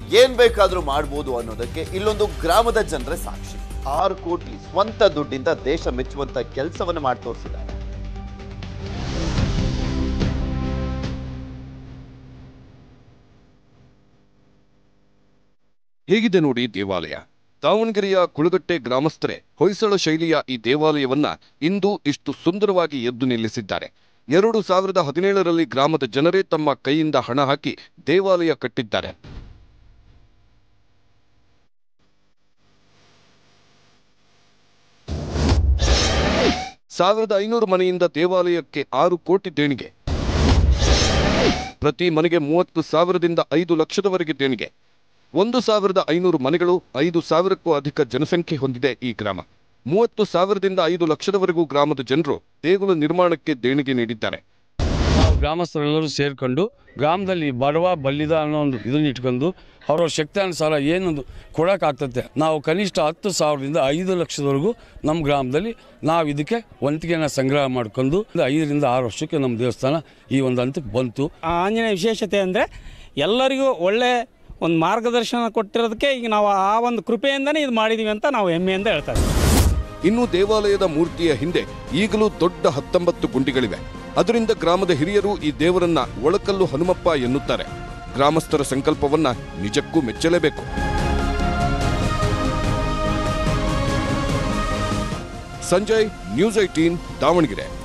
ಏನ್ ಬೇಕಾದ್ರೂ ಮಾಡ್ಬೋದು ಅನ್ನೋದಕ್ಕೆ ಇಲ್ಲೊಂದು ಗ್ರಾಮದ ಜನರೇ ಸಾಕ್ಷಿ ಆರು ಕೋಟಿ ಸ್ವಂತ ದುಡ್ಡಿಂದ ದೇಶ ಮೆಚ್ಚುವಂತ ಕೆಲಸವನ್ನು ಮಾಡಿ ತೋರಿಸಿದ್ದಾರೆ ಹೇಗಿದೆ ನೋಡಿ ದೇವಾಲಯ ದಾವಣಗೆರೆಯ ಕುಳಗಟ್ಟೆ ಗ್ರಾಮಸ್ಥರೇ ಹೊಯ್ಸಳ ಶೈಲಿಯ ಈ ದೇವಾಲಯವನ್ನ ಇಂದು ಇಷ್ಟು ಸುಂದರವಾಗಿ ಎದ್ದು ನಿಲ್ಲಿಸಿದ್ದಾರೆ ಎರಡು ಸಾವಿರದ ಹದಿನೇಳರಲ್ಲಿ ಗ್ರಾಮದ ಜನರೇ ತಮ್ಮ ಕೈಯಿಂದ ಹಣ ಹಾಕಿ ದೇವಾಲಯ ಕಟ್ಟಿದ್ದಾರೆ ಸಾವಿರದ ಐನೂರು ಮನೆಯಿಂದ ದೇವಾಲಯಕ್ಕೆ ಆರು ಕೋಟಿ ದೇಣಿಗೆ ಪ್ರತಿ ಮನೆಗೆ ಮೂವತ್ತು ಸಾವಿರದಿಂದ ಐದು ಲಕ್ಷದವರೆಗೆ ದೇಣಿಗೆ ಒಂದು ಸಾವಿರದ ಐನೂರು ಮನೆಗಳು ಐದು ಸಾವಿರಕ್ಕೂ ಅಧಿಕ ಜನಸಂಖ್ಯೆ ಹೊಂದಿದೆ ಈ ಗ್ರಾಮ ಮೂವತ್ತು ಸಾವಿರದಿಂದ ಐದು ಲಕ್ಷದವರೆಗೂ ಗ್ರಾಮದ ಜನರು ದೇಗುಲ ನಿರ್ಮಾಣಕ್ಕೆ ದೇಣಿಗೆ ನೀಡಿದ್ದಾರೆ ನಾವು ಗ್ರಾಮಸ್ಥರೆಲ್ಲರೂ ಸೇರಿಕೊಂಡು ಗ್ರಾಮದಲ್ಲಿ ಬಡವ ಬಲ್ಲಿದ ಅನ್ನೋ ಒಂದು ಇದನ್ನ ಇಟ್ಕೊಂಡು ಅವರ ಶಕ್ತಿಯಾನುಸಾರ ಏನೊಂದು ಕೊಡೋಕ್ಕಾಗ್ತದೆ ನಾವು ಕನಿಷ್ಠ ಹತ್ತು ಸಾವಿರದಿಂದ ಐದು ಲಕ್ಷದವರೆಗೂ ನಮ್ಮ ಗ್ರಾಮದಲ್ಲಿ ನಾವು ಇದಕ್ಕೆ ವಂತಿಗೆನ ಸಂಗ್ರಹ ಮಾಡ್ಕೊಂಡು ಐದರಿಂದ ಆರು ವರ್ಷಕ್ಕೆ ನಮ್ಮ ದೇವಸ್ಥಾನ ಈ ಒಂದು ಹಂತಕ್ಕೆ ಬಂತು ಆ ಆಂಜನೇಯ ವಿಶೇಷತೆ ಅಂದರೆ ಎಲ್ಲರಿಗೂ ಒಳ್ಳೆ ಒಂದು ಮಾರ್ಗದರ್ಶನ ಕೊಟ್ಟಿರೋದಕ್ಕೆ ಈಗ ನಾವು ಆ ಒಂದು ಕೃಪೆಯಿಂದನೇ ಇದು ಮಾಡಿದ್ದೀವಿ ಅಂತ ನಾವು ಹೆಮ್ಮೆಯಿಂದ ಹೇಳ್ತಾ ಇದ್ದೀವಿ ಇನ್ನು ದೇವಾಲಯದ ಮೂರ್ತಿಯ ಹಿಂದೆ ಈಗಲೂ ದೊಡ್ಡ ಹತ್ತೊಂಬತ್ತು ಗುಂಡಿಗಳಿವೆ ಅದರಿಂದ ಗ್ರಾಮದ ಹಿರಿಯರು ಈ ದೇವರನ್ನ ಒಳಕಲ್ಲು ಹನುಮಪ್ಪ ಎನ್ನುತ್ತಾರೆ ಗ್ರಾಮಸ್ಥರ ಸಂಕಲ್ಪವನ್ನ ನಿಜಕ್ಕೂ ಮೆಚ್ಚಲೇಬೇಕು ಸಂಜಯ್ ನ್ಯೂಸ್ ಐಟೀನ್ ದಾವಣಗೆರೆ